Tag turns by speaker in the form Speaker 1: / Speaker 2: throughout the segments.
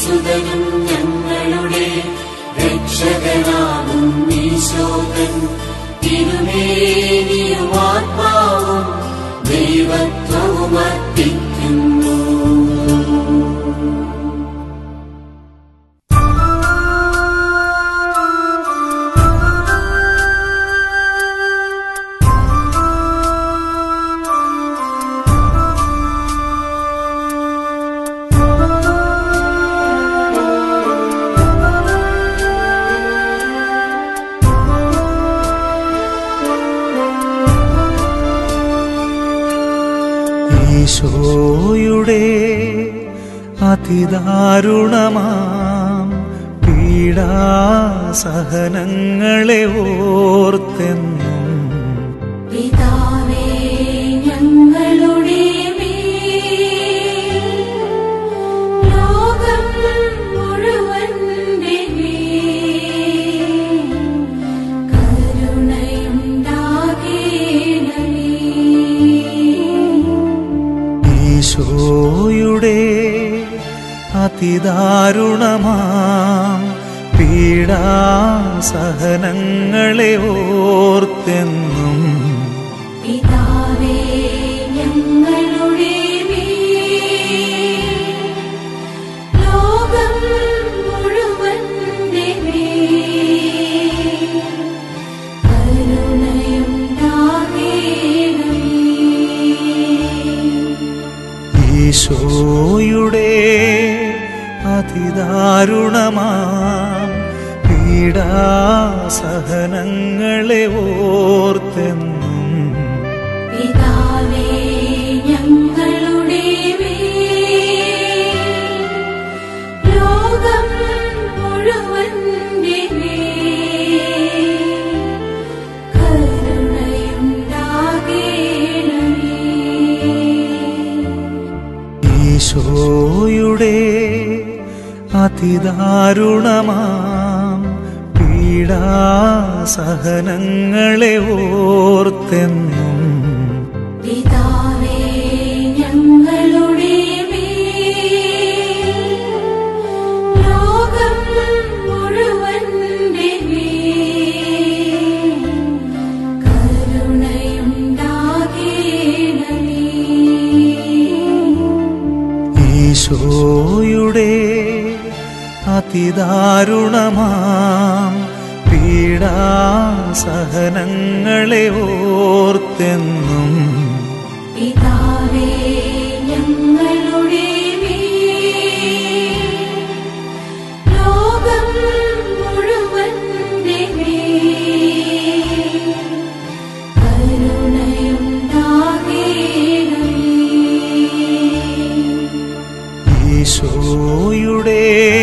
Speaker 1: സുതനും ഞങ്ങളുടെ രക്ഷകനാകും ഈശോകൻ തിരുമേനിയും ആത്മാവും ദൈവത്വവും അർപ്പിക്കുന്നു
Speaker 2: ഈശോയുടെ അതിദാരുണമാം പീഡാസഹനങ്ങളെ ഓർത്തെന്നും
Speaker 1: പിതാവേ ഞങ്ങളുടെ മേൽ ലോകം മുഴുവന്റെ മേൽ കരുണയുണ്ടാകേണമേ
Speaker 2: ഈശോയുടെ അതിദാരുണമാം പീഡാസഹനങ്ങളെ ഓർത്തെന്നും
Speaker 1: പിതാവേ ഞങ്ങളുടെ മേൽ ലോകം മുഴുവന്റെ മേൽ കരുണയുണ്ടാകേണമേ
Speaker 2: ഈശോയുടെ അതിദാരുണമാം പീഡാസഹനങ്ങളെ ഓർത്തെന്നും
Speaker 1: പിതാവേ ഞങ്ങളുടെ മേൽ ലോകം മുഴുവന്റെ മേൽ കരുണയുണ്ടാകേണമേ
Speaker 2: ഈശോയുടെ അതിദാരുണമാം പീഡാസഹനങ്ങളെ ഓർത്തെന്നും
Speaker 1: പിതാവേ ഞങ്ങളുടെ മേൽ ലോകം മുഴുവന്റെ മേൽ കരുണയുണ്ടാകേണമേ
Speaker 2: ഈശോയുടെ അതിദാരുണമാം പീഡാസഹനങ്ങളെ ഓർത്തെന്നും
Speaker 1: പിതാവേ ഞങ്ങളുടെ മേൽ ലോകം മുഴുവന്റെ മേൽ കരുണയുണ്ടാകേണമേ
Speaker 2: ഈശോയുടെ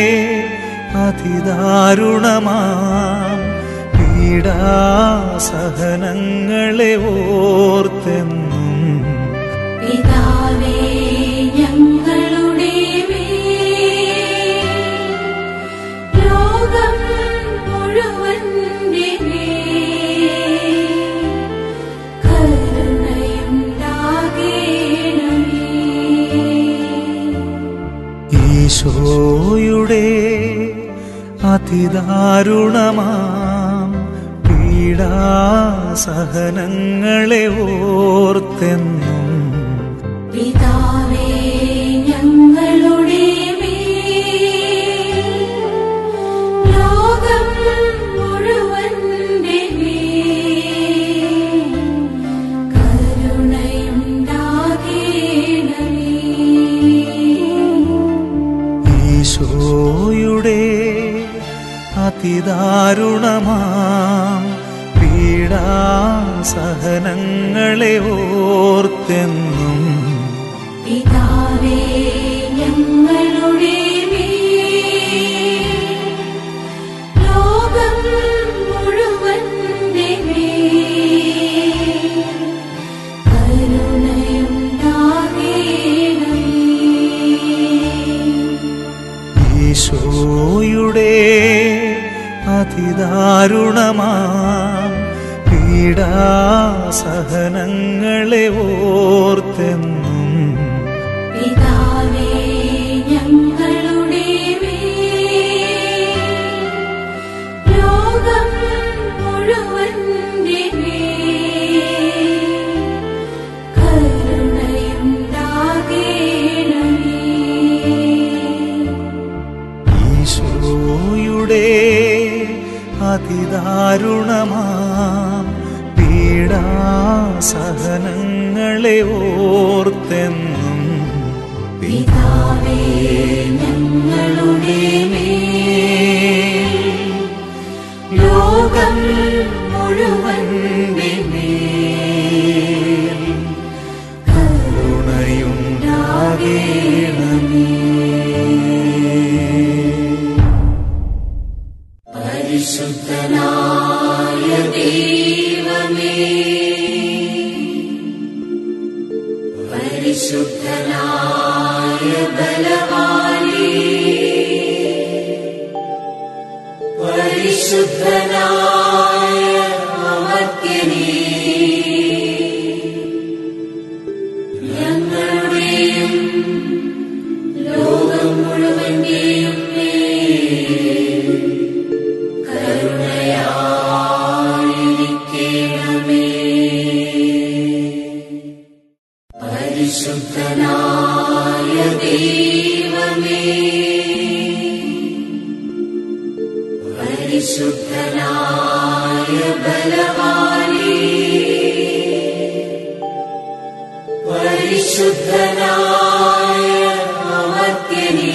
Speaker 2: അതിദാരുണമാം പീഡാസഹനങ്ങളെ ഓർത്തെന്നും
Speaker 1: പിതാവേ ഞങ്ങളുടെ മേൽ ലോകം മുഴുവന്റെ മേൽ കരുണയുണ്ടാകേണമേ
Speaker 2: ഈശോയുടെ അതിദാരുണമാം പീഡാസഹനങ്ങളെ ഓർത്തെന്നും
Speaker 1: പിതാവേ ഞങ്ങളുടെ മേൽ ലോകം മുഴുവന്റെ മേൽ കരുണയുണ്ടാകേണമേ
Speaker 2: ഈശോയുടെ അതിദാരുണമാം പീഡാസഹനങ്ങളെ ഓർത്തെന്നും
Speaker 1: പിതാവേ ഞങ്ങളുടെ മേൽ ലോകം മുഴുവന്റെ മേൽ കരുണയുണ്ടാകേണമേ
Speaker 2: ഈശോയുടെ അതിദാരുണമാം പീഡാസഹനങ്ങളെ ഓർത്തെന്നും
Speaker 1: പിതാവേ ഞങ്ങളുടെ മേൽ ലോകം മുഴുവന്റെ മേൽ കരുണയുണ്ടാകേണമേ
Speaker 2: ഈശോയുടെ അതിദാരുണമാം പീഡാസഹനങ്ങളെ ഓർത്തെന്നും
Speaker 1: പിതാവേ ഞങ്ങളുടെ മേൽ
Speaker 2: ഞങ്ങളെ ഓർത്തെന്നും
Speaker 1: പിതാവേ ഞങ്ങളുടെ മേൽ ലോകം മുഴുവന്റെ മേൽ
Speaker 2: കരുണയുണ്ടാകേണമേ
Speaker 1: പരിശുദ്ധനായ ദൈവമേ പരിശുദ്ധനായ ബലവാനേ പരിശുദ്ധനായ അമർത്യനേ ഞങ്ങളുടെയും ലോകം മുഴുവന്റെയും മേൽ കരുണയായിരിക്കണമേ പരിശുദ്ധനായ ദൈവമേ പരിശുദ്ധനായ ബലവാനേ പരിശുദ്ധനായ അമർത്യനേ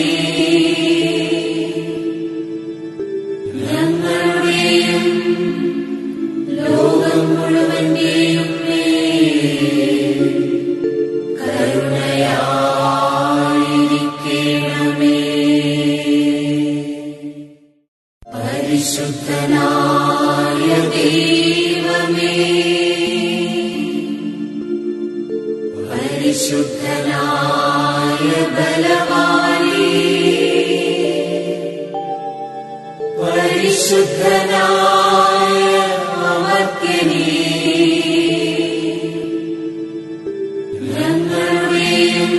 Speaker 1: ഞങ്ങളുടെയും ലോകം മുഴുവന്റെയും മേൽ കരുണയായിരിക്കണമേ പരിശുദ്ധനായ ദൈവമേ പരിശുദ്ധനായ ബലവാനേ പരിശുദ്ധനായ അമർത്യനേ ഞങ്ങളുടെയും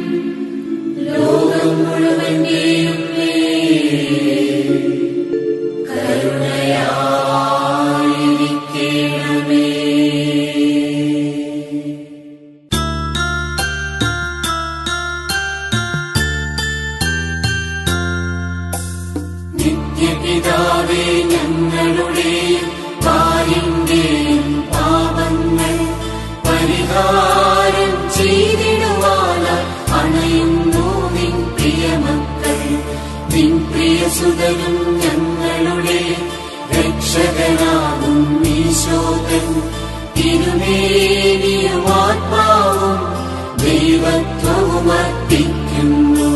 Speaker 1: ലോകം മുഴുവന്റെയും മേൽ കരുണയായിരിക്കണമേ നിത്യപിതാവേ ഞങ്ങളുടെയും പാലിന്റെയും പാപങ്ങൾ പരിഹാരം ചെയ്തിടുവാനായി അണയുന്നു നിൻ പ്രിയമക്കൾ നിൻ പ്രിയസുതനും ഞങ്ങളുടെ രക്ഷകനാകും ഈശോകൻ തിരുമേനിയും ആത്മാവും ദൈവത്വവും അർപ്പിക്കുന്നു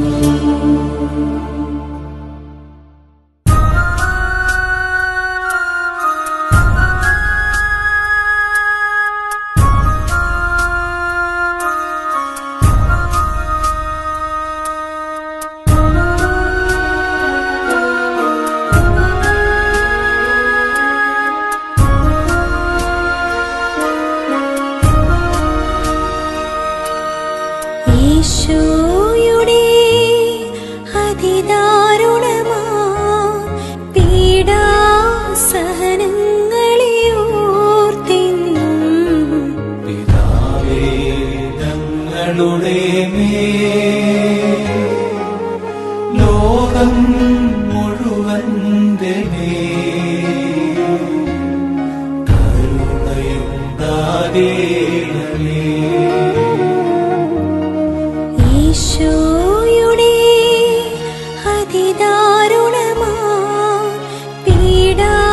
Speaker 3: ഈശോയുടെ അതിദാരുണമാ പീഡാസഹനങ്ങളെ ഓർത്തിന്നും
Speaker 2: പിതാവേ ഞങ്ങളുടെ മേൽ ലോകം മുഴുവന്റെ മേൽ കരുണയുണ്ടാകേണമേ
Speaker 3: ഈശോയുടെ അതിദാരുണമാ പീഡാസഹനങ്ങളെ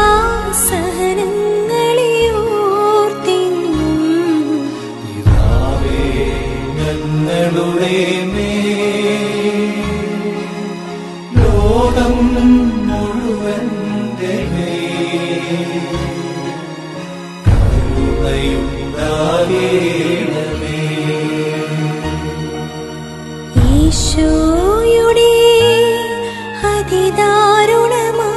Speaker 3: ഓർത്തിന്നും
Speaker 2: പിതാവേ ഞങ്ങളുടെ മേൽ ലോകം മുഴുവന്റെ മേൽ കരുണയുണ്ടാകേണമേ
Speaker 3: ഈശോയുടെ അതിദാരുണമാ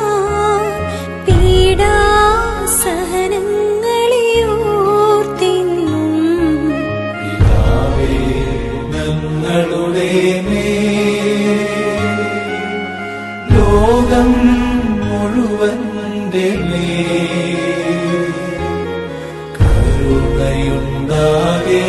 Speaker 3: പീഡാസഹനങ്ങളെ ഓർത്തിന്നും
Speaker 2: പിതാവേ ഞങ്ങളുടെ മേൽ ലോകം മുഴുവന്റെ മേൽ കരുണയുണ്ടാകേണമേ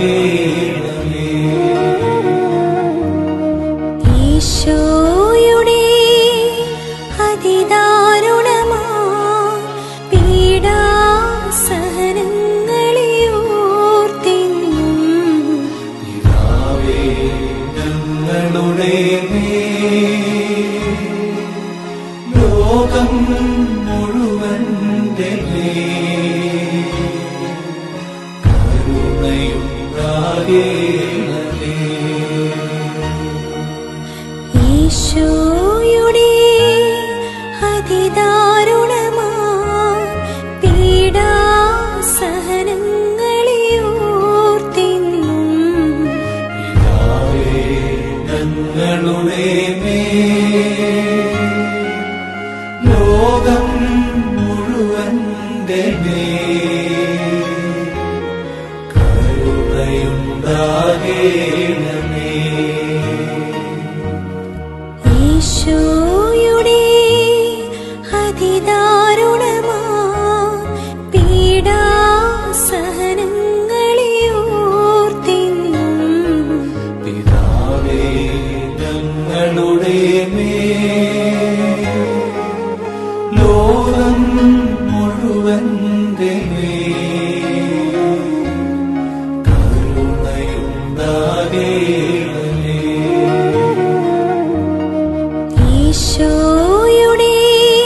Speaker 3: ഈശോയുടെ അതിദാരുണമാ പീഡാസഹനങ്ങളെ ഓർത്തിന്നും
Speaker 2: പിതാവേ, ഞങ്ങളുടെ മേൽ ലോകം മുഴുവന്റെ മേൽ കരുണയുണ്ടാകേണമേ.
Speaker 3: ഈശോയുടെ അതിദാരുണമാ പീഡാസഹനങ്ങളെ ഓർത്തിന്നും
Speaker 2: പിതാവേ, ഞങ്ങളുടെ മേൽ ലോകം മുഴുവന്റെ മേൽ കരുണയുണ്ടാകേണമേ
Speaker 3: ഈശോയുടെ അതിദാരുണമാ പീഡാസഹനങ്ങളെ ഓർത്തിന്നും
Speaker 2: പിതാവേ ഞങ്ങളുടെ മേൽ ലോകം മുഴുവന്റെ മേൽ കരുണയുണ്ടാകേണമേ
Speaker 3: ഈശോയുടെ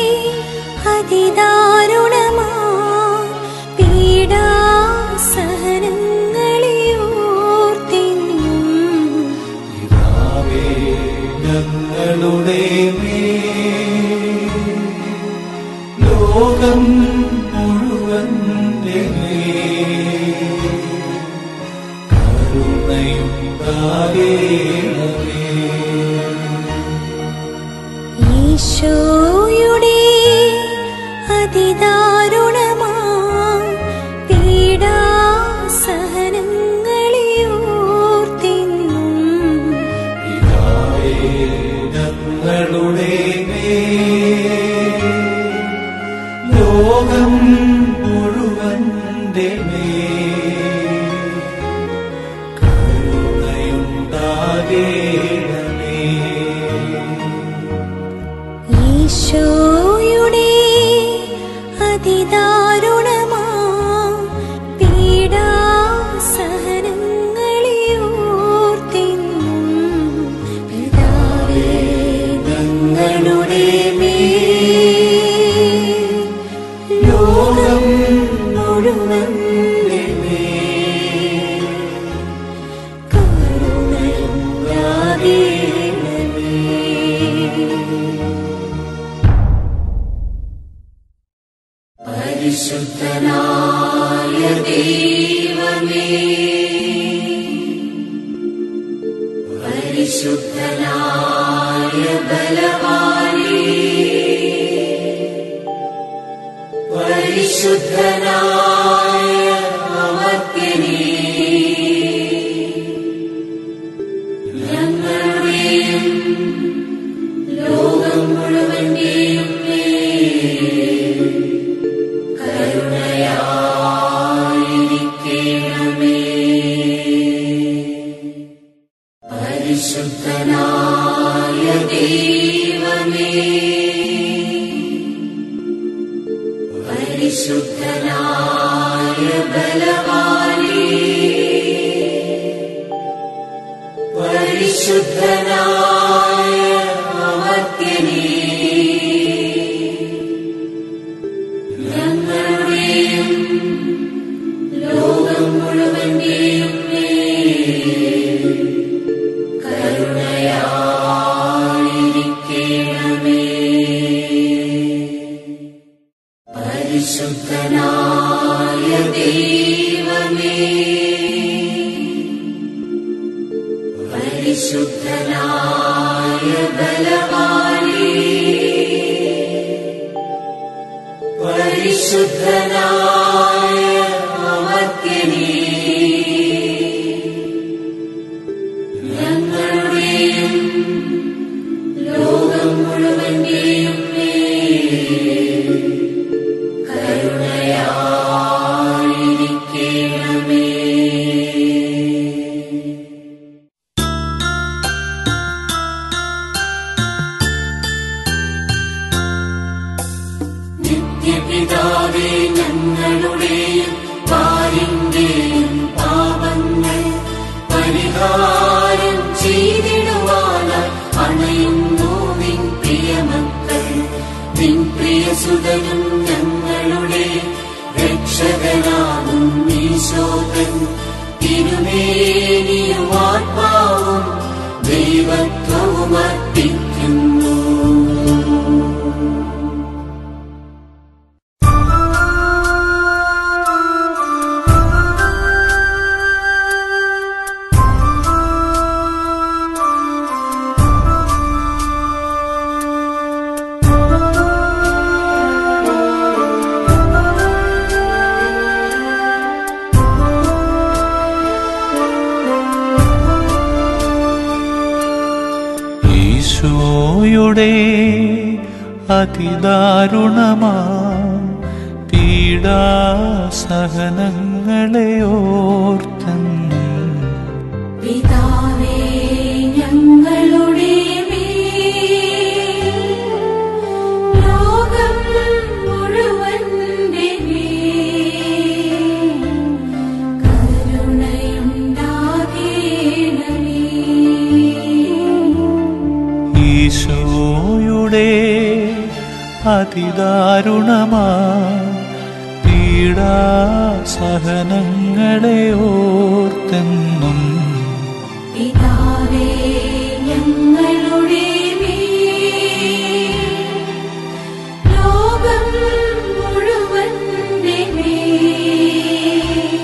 Speaker 3: അതിദാരുണമാ പീഡാസഹനങ്ങളെ ഓർത്തിന്നും
Speaker 2: പിതാവേ ഞങ്ങളുടെ മേൽ ലോകം മുഴുവന്റെ മേൽ കരുണയുണ്ടാകേണമേ
Speaker 3: ഈശോയുടെ അതിദാരുണമാ പീഡാസഹനങ്ങളെ ഓർത്തിന്നും
Speaker 2: പിതാവേ ഞങ്ങളുടെ മേൽ ലോകം മുഴുവന്റെ മേൽ കരുണയുണ്ടാകേണമേ
Speaker 3: ഈശോയുടെ അതിദാരുണമാ പീഡാസഹനങ്ങളെ ഓർത്തിന്നും പിതാവേ ഞങ്ങളുടെ മേൽ ലോകം മുഴുവന്റെ മേൽ കരുണയുണ്ടാകേണമേ
Speaker 1: പരിശുദ്ധനായ ദൈവമേ പരിശുദ്ധനായ ബലവാനേ പരിശുദ്ധനായ അമർത്യനേ ഞങ്ങളുടെയും ലോകം മുഴുവന്റെയും മേൽ കരുണയായിരിക്കണമേ പരിശുദ്ധനായ ദൈവമേ പരിശുദ്ധനായ ബലവാനേ പരിശുദ്ധനായ അമർത്യനേ ഞങ്ങളുടെയും ലോകം മുഴുവന്റെയും മേൽ കരുണയായിരിക്കണമേ പരിശുദ്ധനായ ദൈവമേ പരിശുദ്ധനായ ബലവാനേ പരിശുദ്ധനായ അമർത്യനേ ഞങ്ങളുടെയും ലോകം മുഴുവന്റെയും മേൽ കരുണയായിരിക്കണമേ.
Speaker 3: 「
Speaker 1: കരുണയായിരിക്കണമേ സുതനും ഞങ്ങളുടെ രക്ഷകനാകും ഈശോകൻ തിരുമേനിയും ആത്മാവും ദൈവത്വവും അർപ്പിക്കുന്നു
Speaker 2: ഈശോയുടെ അതിദാരുണമാ പീഡാസഹനങ്ങളെ ഓർത്തെന്നും
Speaker 3: പിതാവേ ഞങ്ങളുടെ മേൽ ലോകം മുഴുവന്റെ മേൽ കരുണയുണ്ടാകേണമേ
Speaker 2: ഈശോയുടെ അതിദാരുണമാ പീഡാസഹനങ്ങളെ ഓർത്തെന്നും
Speaker 3: പിതാവേ ഞങ്ങളുടെ മേൽ ലോകം മുഴുവന്റെ മേൽ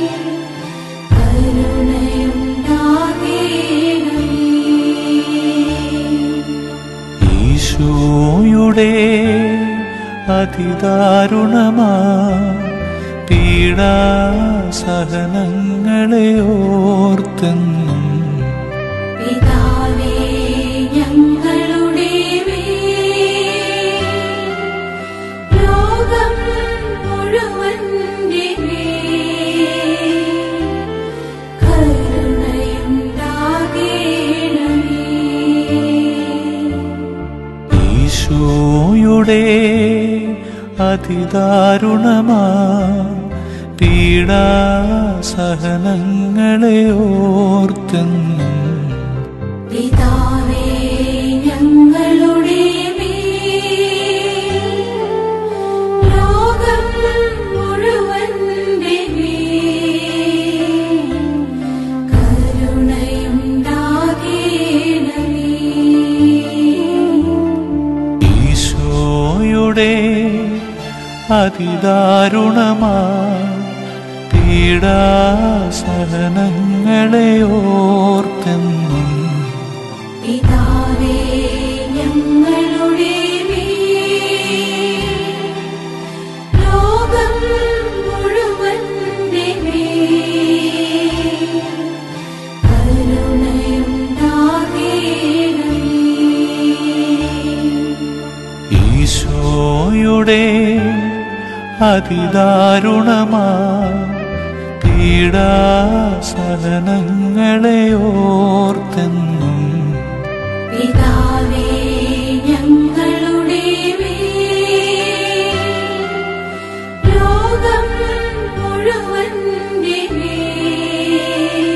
Speaker 3: കരുണയുണ്ടാകേണമേ
Speaker 2: ഈശോയുടെ അതിദാരുണമാ പീഡാസഹനങ്ങളെ ഓർത്തെന്നും
Speaker 3: പിതാവേ ഞങ്ങളുടെ മേൽ ലോകം മുഴുവന്റെ മേൽ കരുണയുണ്ടാകേണമേ
Speaker 2: ഈശോയുടെ അതിദാരുണമാ പീഡാസഹനങ്ങളെ ഓർത്തെന്നും
Speaker 3: പിതാവേ ഞങ്ങളുടെ മേൽ ലോകം മുഴുവന്റെ മേൽ കരുണയുണ്ടാകേണമേ
Speaker 2: ഈശോയുടെ അതിദാരുണമാ പീഡാസഹനങ്ങളെ ഓർത്തെന്നും
Speaker 3: പിതാവേ ഞങ്ങളുടെ മേൽ ലോകം മുഴുവന്റെ മേൽ കരുണയുണ്ടാകേണമേ
Speaker 2: ഈശോയുടെ അതിദാരുണമാ പീഡാസഹനങ്ങളെ ഓർത്തെന്നും
Speaker 3: പിതാവേ ഞങ്ങളുടെ മേൽ ലോകം മുഴുവന്റെ മേൽ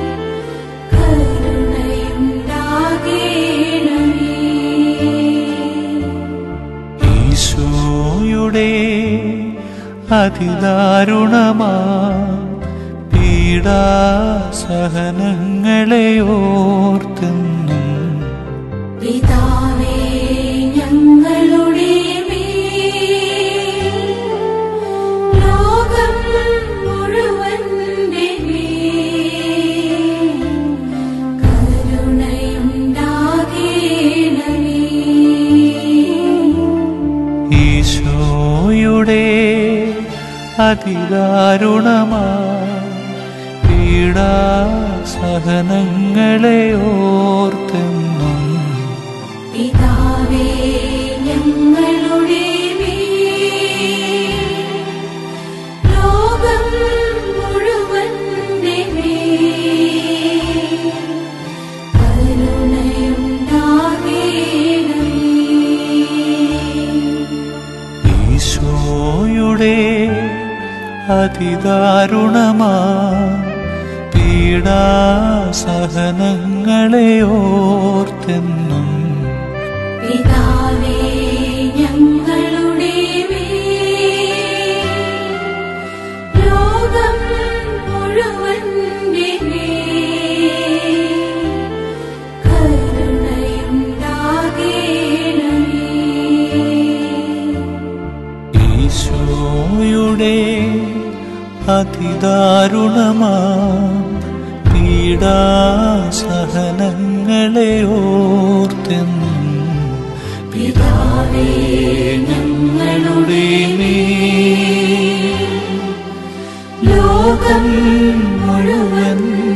Speaker 3: കരുണയുണ്ടാകേണമേ
Speaker 2: ഈശോയുടെ അതിദാരുണമാ പീഡാസഹനങ്ങളെ ഓർത്തെന്നും
Speaker 3: പിതാവേ ഞങ്ങളുടെ മേൽ ലോകം മുഴുവന്റെ മേൽ കരുണയുണ്ടാകേണമേ
Speaker 2: ഈശോയുടെ അതിദാരുണമാ പീഡാസഹനങ്ങളെ ഓർത്തെന്നും
Speaker 3: പിതാവേ ഞങ്ങളുടെ മേൽ ലോകം മുഴുവന്റെ മേൽ കരുണയുണ്ടാകേണമേ
Speaker 2: ഈശോയുടെ അതിദാരുണമാ പീഡാസഹനങ്ങളെ ഓർത്തെന്നും
Speaker 3: പിതാവേ ഞങ്ങളുടെ മേൽ
Speaker 2: അതിദാരുണമാ പീഡാസഹനങ്ങളെ ഓർത്തെന്നും
Speaker 1: പിതാവേ ഞങ്ങളുടെ മേൽ
Speaker 3: ലോകം
Speaker 1: മുഴുവൻ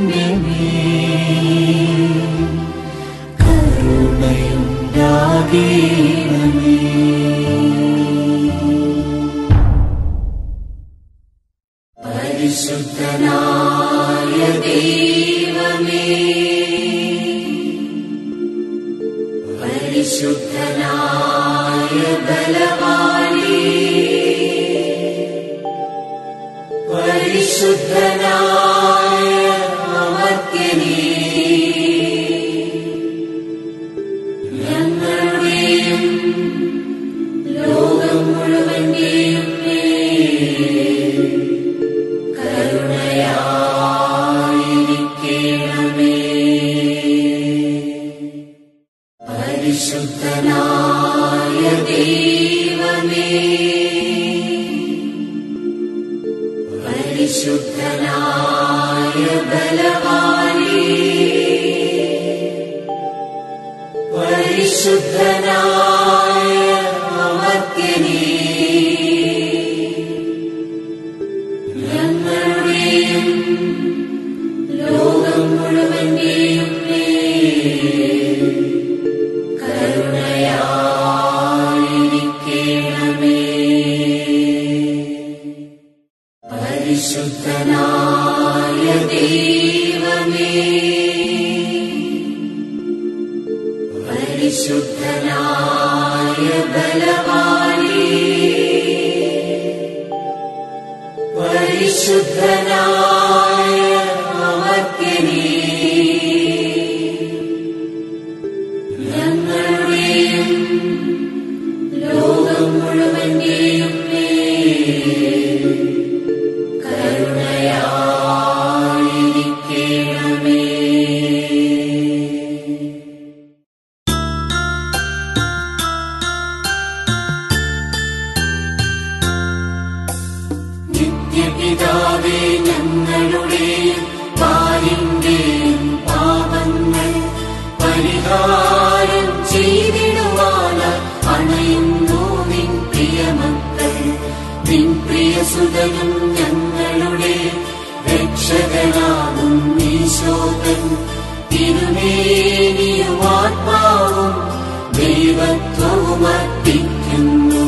Speaker 1: കരുണയുണ്ടാകേണമേ പരിശുദ്ധനായ ദൈവമേ പരിശുദ്ധനായ ബലവാനേ പരിശുദ്ധനായ അമർത്യനേ ഞങ്ങളുടെയും ലോകം മുഴുവന്റെയും മേൽ കരുണയായിരിക്കണമേ പരിശുദ്ധനായ ദൈവമേ പരിശുദ്ധനായ ബലവാനേ പരിശുദ്ധനായ അമർത്യനേ ഞങ്ങളുടെയും ലോകം മുഴുവന്റെയും മേൽ കരുണയായിരിക്കണമേ പരിശുദ്ധനായ ദൈവമേ പരിശുദ്ധനായ ബലവാനേ പരിശുദ്ധനായ അമർത്യനേ ഞങ്ങളുടെയും ലോകം മുഴുവന്റെയും മേൽ കരുണയായിരിക്കണമേ നിത്യപിതാവേ ഞങ്ങളുടെ പാലിന്റെയും പാപങ്ങൾ പരിഹാരം ചെയ്തിടുവാന അണയുന്നു നിൻ പ്രിയമക്കൾ നിൻ പ്രിയസുതനും ഞങ്ങളുടെ രക്ഷകനാകും ഈശോകൻ തിരുമേനിയും ആത്മാവും ദൈവത്വവും അർപ്പിക്കുന്നു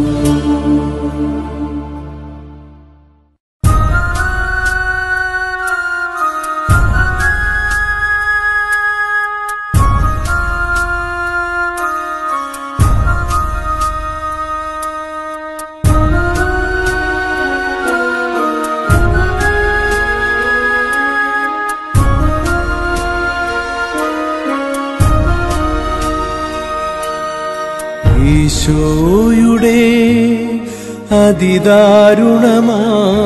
Speaker 4: ഈശോയുടെ അതിദാരുണമാ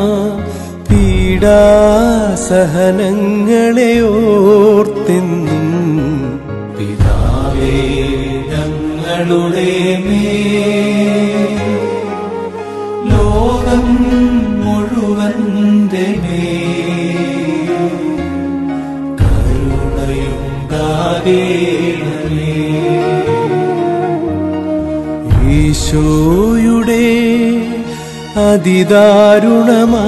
Speaker 4: പീഡാസഹനങ്ങളെ ഓർത്തെന്നും പിതാവേ ഞങ്ങളുടെ മേൽ ലോകം മുഴുവന്റെ മേൽ കരുണയുണ്ടാകേണമേ ഈശോയുടെ അതിദാരുണമാ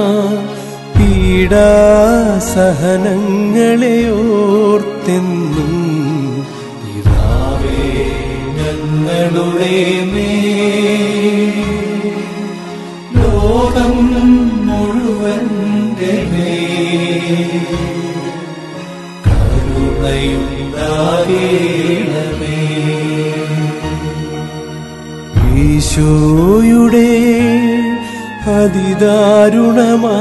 Speaker 4: പീഡാസഹനങ്ങളെ ഓർത്തെന്നും പിതാവേ ഞങ്ങളുടെ മേൽ ലോകം മുഴുവന്റെ മേൽ കരുണയുണ്ടാകേണമേ ഈശോയുടെ അതിദാരുണമാ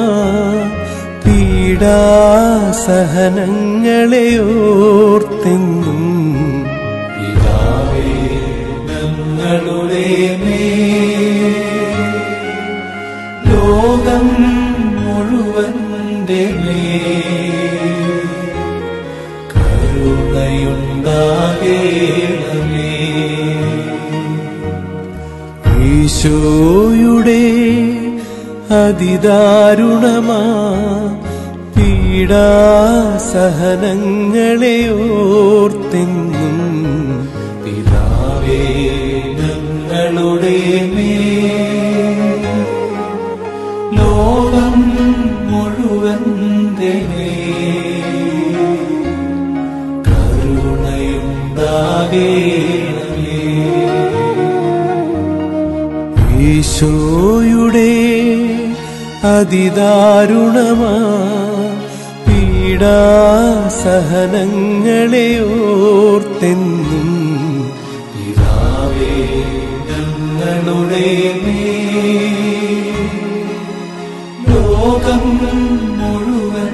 Speaker 4: പീഡാസഹനങ്ങളെ ഓർത്തെന്നും പിതാവേ ഞങ്ങളുടെ മേൽ ലോകം മുഴുവന്റെ മേൽ കരുണയുണ്ടാകേണമേ ഈശോയുടെ അതിദാരുണമാ പീഡാസഹനങ്ങളെ ഓർത്തെന്നും പിതാവേ ഞങ്ങളുടെ മേൽ ലോകം മുഴുവൻ കരുണയുണ്ടാകേണമേ ഈശോയുടെ അതിദാരുണമാ പീഡാസഹനങ്ങളെ ഓർത്തെന്നും പിതാവേ ഞങ്ങളുടെ മേൽ ലോകം മുഴുവൻ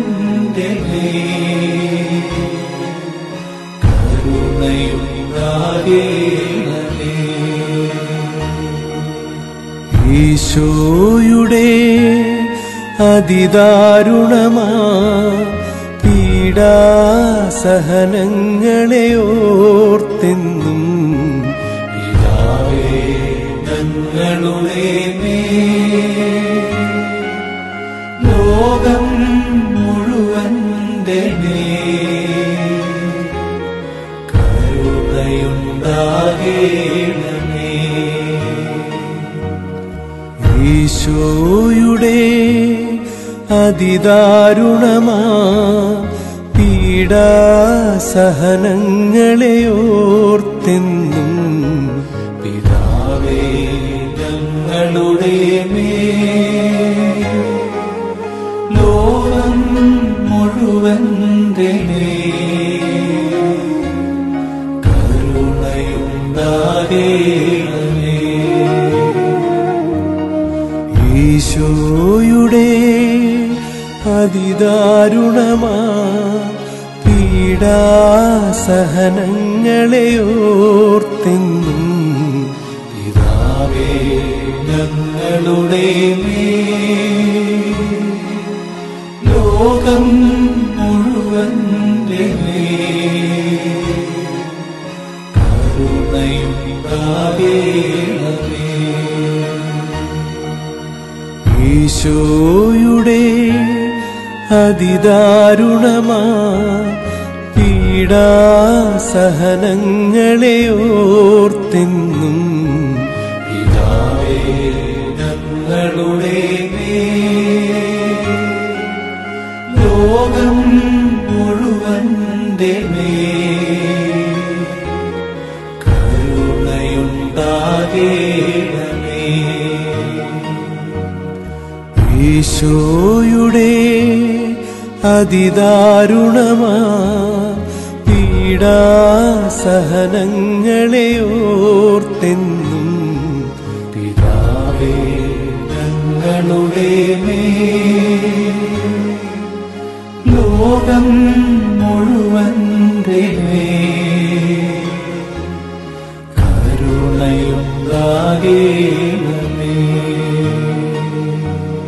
Speaker 4: കരുണയുണ്ടാകേണമേ ഈശോയുടെ അതിദാരുണമാ പീഡാസഹനങ്ങളെ ഓർത്തെന്നും പിതാവേ ഞങ്ങളുടെ മേൽ ലോകം മുഴുവൻ കരുണയുണ്ടാകേണമേ ഈശോയുടെ അതിദാരുണമാ പീഡാസഹനങ്ങളെ ഓർത്തെന്നും പിതാവേ ഞങ്ങളുടെ മേൽ ലോകം മുഴുവൻ കരുണയുണ്ടാകേണമേ ഈശോയുടെ അതിദാരുണമാ പീഡാസഹനങ്ങളെ ഓർത്തെന്നും പിതാവേ ഞങ്ങളുടെ മേൽ ലോകം മുഴുവൻ കരുണയുണ്ടാകേണമേ ഈശോയുടെ അതിദാരുണമാ പീഡാസഹനങ്ങളെ ഓർത്തെന്നും പിതാവേ ഞങ്ങളുടെ മേൽ ലോകം മുഴുവൻ കരുണയുണ്ടാകേണമേ ഈശോയുടെ അതിദാരുണമാ പീഡാസഹനങ്ങളെ ഓർത്തെന്നും പിതാവേ ഞങ്ങളുടെ മേൽ ലോകം മുഴുവൻ കരുണയുണ്ടാകേണമേ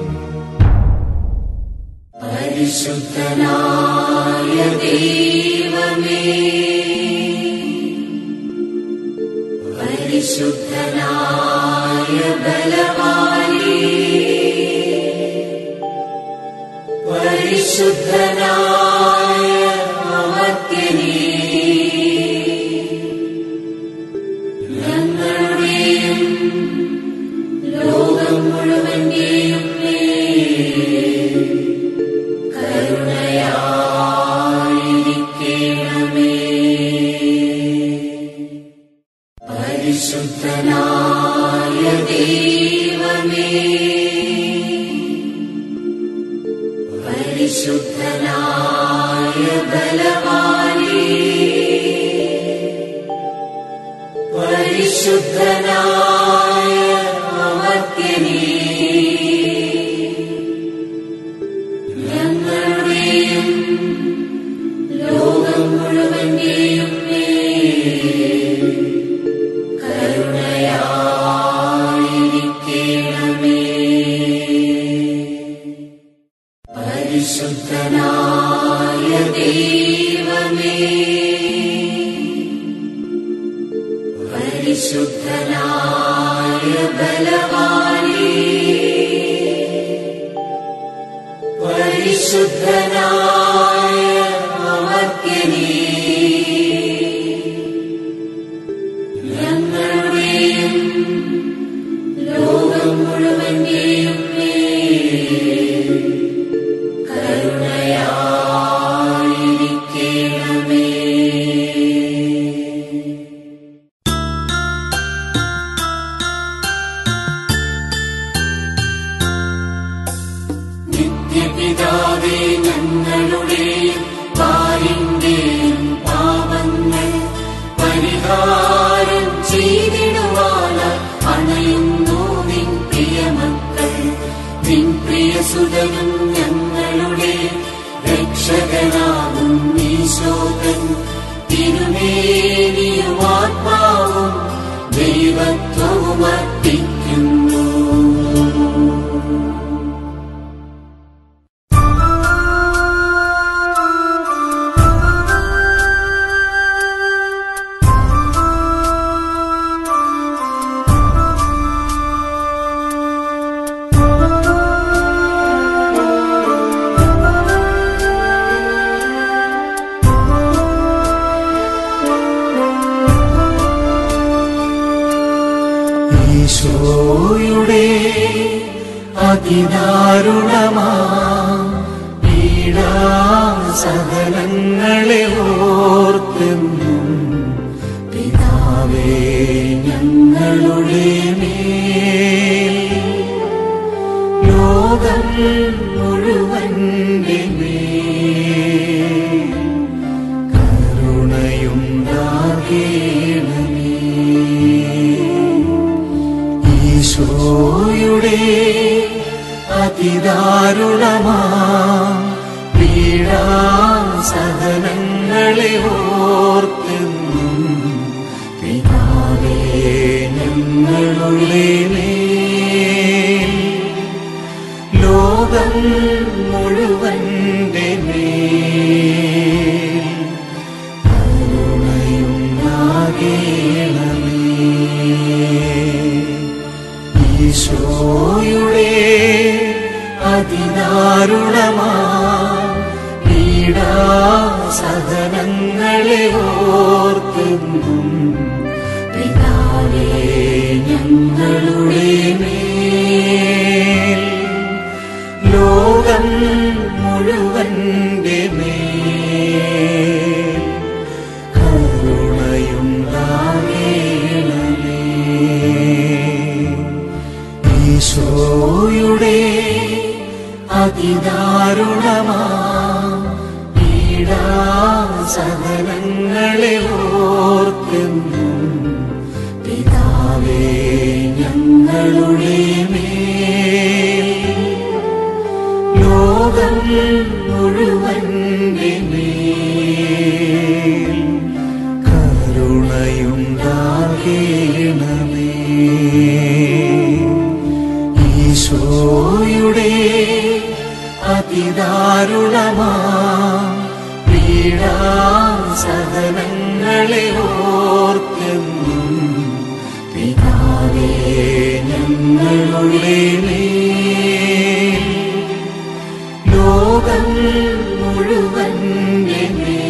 Speaker 1: പരിശുദ്ധനായ ദൈവമേ പരിശുദ്ധനായ ബലവാനേ പരിശുദ്ധനായ അമർത്യനേ ഞങ്ങളുടെയും ലോകം മുഴുവന്റെയും മേൽ കരുണയായിരിക്കണമേ പരിശുദ്ധനായ ദൈവമേ പരിശുദ്ധനായ ബലവാനേ പരിശുദ്ധനായ അമർത്യനേ ഞങ്ങളുടെയും ലോകം മുഴുവന്റെയും മേൽ കരുണയായിരിക്കണമേ പരിശുദ്ധനായ ദൈവമേ പരിശുദ്ധനായ ബലവാനേ പരിശുദ്ധനായ അമർത്യനേ ഞങ്ങളുടെയും ലോകം മുഴുവന്റെയും മേൽ കരുണയായിരിക്കണമേ നിത്യപിതാവേ ഞങ്ങളുടെയും പാലിന്റെയും പാപങ്ങൾ പരിഹാരം ചെയ്തിടുവാന അണയുന്നു നിൻ പ്രിയമക്കൾ നിൻ പ്രിയസുതനും ഞങ്ങളുടെ രക്ഷകനാകും ഈശോകൻ തിരുമേനിയും ആത്മാവും ദൈവത്വവും അർപ്പിക്കുന്നു
Speaker 4: ഈശോയുടെ അതിദാരുണമാ പീഡാസഹനങ്ങളെ ഓർത്തെന്നും പിതാവേ ഞങ്ങളുടെ മേൽ ലോകം മുഴുവന്റെ മേൽ കരുണയുണ്ടാകേണമേ ഈശോയുടെ അതിദാരുണമാ പീഡാസഹനങ്ങളെ ഓർത്തെന്നും പിതാവേ ഞങ്ങളുടെ മേൽ ലോകം മുഴുവന്റെ മേൽ കരുണയുണ്ടാകേണമേ ഈശോയുടെ അതിദാരുണമാ പീഡാസഹനങ്ങളെ ഓർത്തെന്നും പിതാവേ ഞങ്ങളുടെ മേൽ ലോകം മുഴുവന്റെ മേൽ കരുണയുണ്ടാകേണമേ ഈശോയുടെ അതിദാരുണമാ പീഡാസഹനങ്ങളെ ഓർത്തെന്നും പിതാവേ ഞങ്ങളുടെ മേൽ ലോകം മുഴുവന്റെ മേൽ കരുണയുണ്ടാകേണമേ ഈശോയുടെ അതിദാരുണമാ പീഡാസഹനങ്ങളെ ഓർത്തെന്നും പിതാവേ ഞങ്ങളുടെ മേൽ ലോകം മുഴുവന്റെ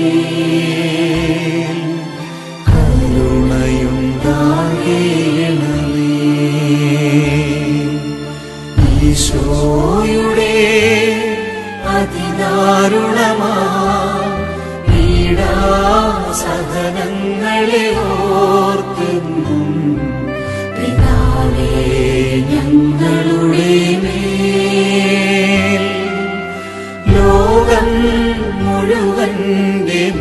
Speaker 4: മേൽ കരുണയുണ്ടാകേണമേ ഈശോയുടെ അതിദാരുണമാ പീഡാസഹനങ്ങളെ ഓർത്തെന്നും പിതാവേ ഞങ്ങളുടെ മേൽ ലോകം മുഴുവന്റെ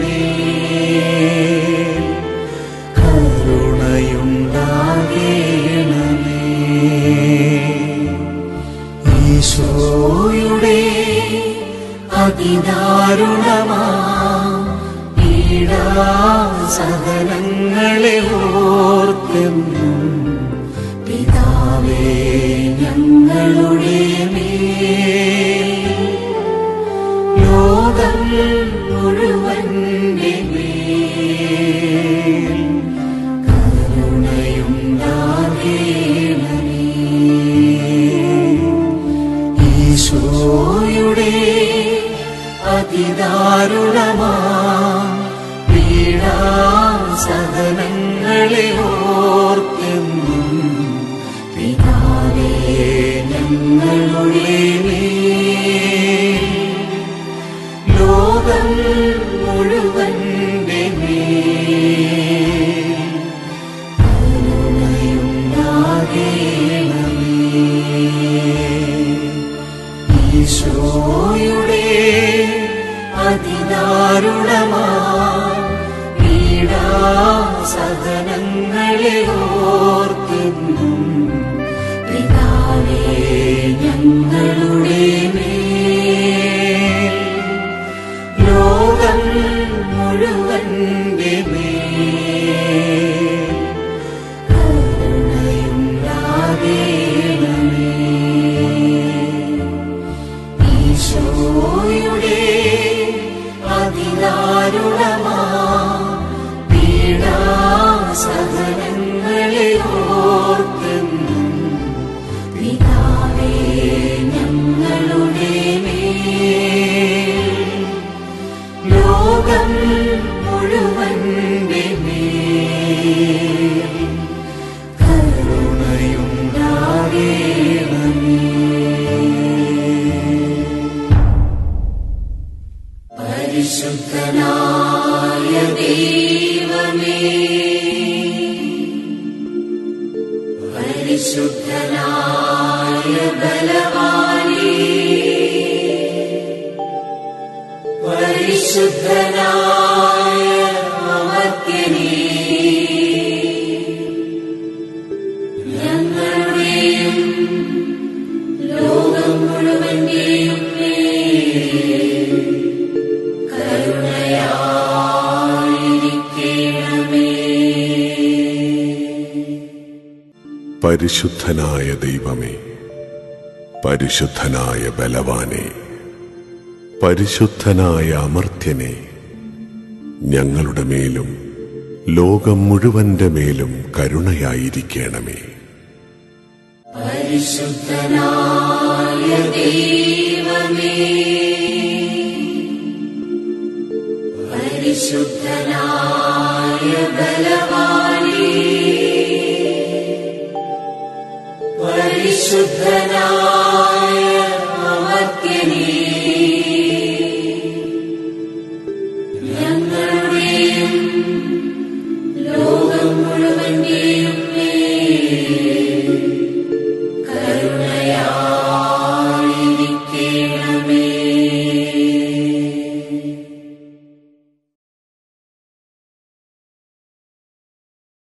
Speaker 4: മേൽ കരുണയുണ്ടാകേണമേ ഈശോയുടെ അതിദാരുണമാ പീഡാസഹനങ്ങളെ ഓർത്തെന്നും പിതാവേ ഞങ്ങളുടെ മേൽ ലോകം മുഴുവന്റെ മേൽ കരുണയുണ്ടാകേണമേ ഈശോയുടെ അതിദാരുണമാ പീഡാസഹനങ്ങളെ ഓർത്തെന്നും പിതാവേ ഞങ്ങളുടെ മേൽ ലോകം മുഴുവന്റെ മേൽ കരുണയുണ്ടാകേണമേ ഈശോയുടെ അതിദാരുണമാ പീഡാസഹനങ്ങളെ ഓർത്തെന്നും പിതാവേ ഞങ്ങളുടെ മേൽ ലോകം മുഴുവന്റെ മേൽ കരുണയുണ്ടാകേണമേ ഈശോയുടെ അതിദാരുണമാ പീഡാസഹനങ്ങളെ ഓർത്തെന്നും പിതാവേ ഞങ്ങളുടെ മേൽ ലോകം മുഴുവന്റെ മേൽ കരുണയുണ്ടാകേണമേ പരിശുദ്ധനായ ദൈവമേ പരിശുദ്ധനായ ബലവാനേ പരിശുദ്ധനായ അമർത്യനേ ഞങ്ങളുടെയും ലോകം മുഴുവന്റെയും മേൽ കരുണയായിരിക്കണമേ
Speaker 5: പരിശുദ്ധനായ ദൈവമേ പരിശുദ്ധനായ ബലവാനെ പരിശുദ്ധനായ അമർത്യനെ ഞങ്ങളുടെ മേലും ലോകം മുഴുവന്റെ മേലും കരുണയായിരിക്കണമേ
Speaker 1: പരിശുദ്ധനായ ദൈവമേ പരിശുദ്ധനായ ബലവാനേ പരിശുദ്ധനായ